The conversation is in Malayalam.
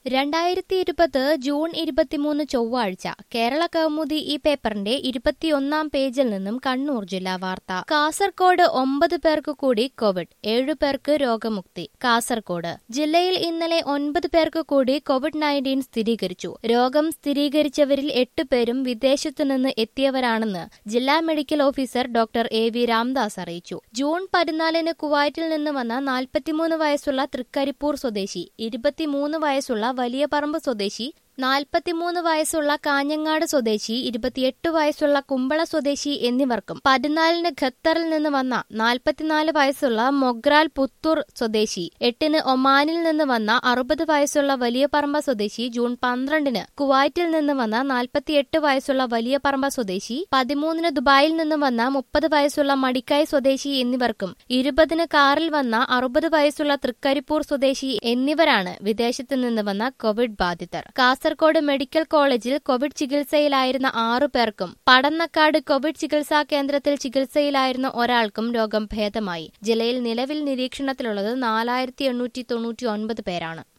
രണ്ടായിരത്തി ഇരുപത് ജൂൺ ഇരുപത്തിമൂന്ന് ചൊവ്വാഴ്ച കേരള കൗമുദി ഈ പേപ്പറിന്റെ ഇരുപത്തിയൊന്നാം പേജിൽ നിന്നും കണ്ണൂർ ജില്ലാ വാർത്ത കാസർകോട് ഒമ്പത് പേർക്ക് കൂടി കോവിഡ് ഏഴു പേർക്ക് രോഗമുക്തി കാസർകോട് ജില്ലയിൽ ഇന്നലെ ഒൻപത് പേർക്ക് കൂടി കോവിഡ് നയൻറ്റീൻ സ്ഥിരീകരിച്ചു രോഗം സ്ഥിരീകരിച്ചവരിൽ എട്ട് പേരും വിദേശത്തു നിന്ന് എത്തിയവരാണെന്ന് ജില്ലാ medical officer doctor A V Ramdas അറിയിച്ചു ജൂൺ പതിനാലിന് കുവൈറ്റിൽ നിന്ന് വന്ന നാൽപ്പത്തിമൂന്ന് വയസ്സുള്ള തൃക്കരിപ്പൂർ സ്വദേശി ഇരുപത്തിമൂന്ന് വയസ്സുള്ള വലിയ പറമ്പ് സ്വദേശി നാൽപ്പത്തിമൂന്ന് വയസ്സുള്ള കാഞ്ഞങ്ങാട് സ്വദേശി ഇരുപത്തിയെട്ട് വയസ്സുള്ള കുമ്പള സ്വദേശി എന്നിവർക്കും പതിനാലിന് ഖത്തറിൽ നിന്ന് വന്ന നാൽപ്പത്തിനാല് വയസ്സുള്ള മൊഗ്രാൽ പുത്തൂർ സ്വദേശി എട്ടിന് ഒമാനിൽ നിന്ന് വന്ന അറുപത് വയസ്സുള്ള വലിയ പറമ്പ സ്വദേശി ജൂൺ പന്ത്രണ്ടിന് കുവൈറ്റിൽ നിന്ന് വന്ന നാൽപ്പത്തിയെട്ട് വയസ്സുള്ള വലിയ പറമ്പ സ്വദേശി പതിമൂന്നിന് ദുബായിൽ നിന്ന് വന്ന മുപ്പത് വയസ്സുള്ള മടിക്കായ് സ്വദേശി എന്നിവർക്കും ഇരുപതിന് കാറിൽ വന്ന അറുപത് വയസ്സുള്ള തൃക്കരിപ്പൂർ സ്വദേശി എന്നിവരാണ് വിദേശത്ത് നിന്ന് വന്ന കോവിഡ് ബാധിതർ കാസർകോട് മെഡിക്കൽ കോളേജിൽ കോവിഡ് ചികിത്സയിലായിരുന്ന ആറു പേർക്കും പടന്നക്കാട് കോവിഡ് ചികിത്സാ കേന്ദ്രത്തിൽ ചികിത്സയിലായിരുന്ന ഒരാൾക്കും രോഗം ഭേദമായി ജില്ലയിൽ നിലവിൽ നിരീക്ഷണത്തിലുള്ളത് നാലായിരത്തി എണ്ണൂറ്റി തൊണ്ണൂറ്റി ഒൻപത് പേരാണ്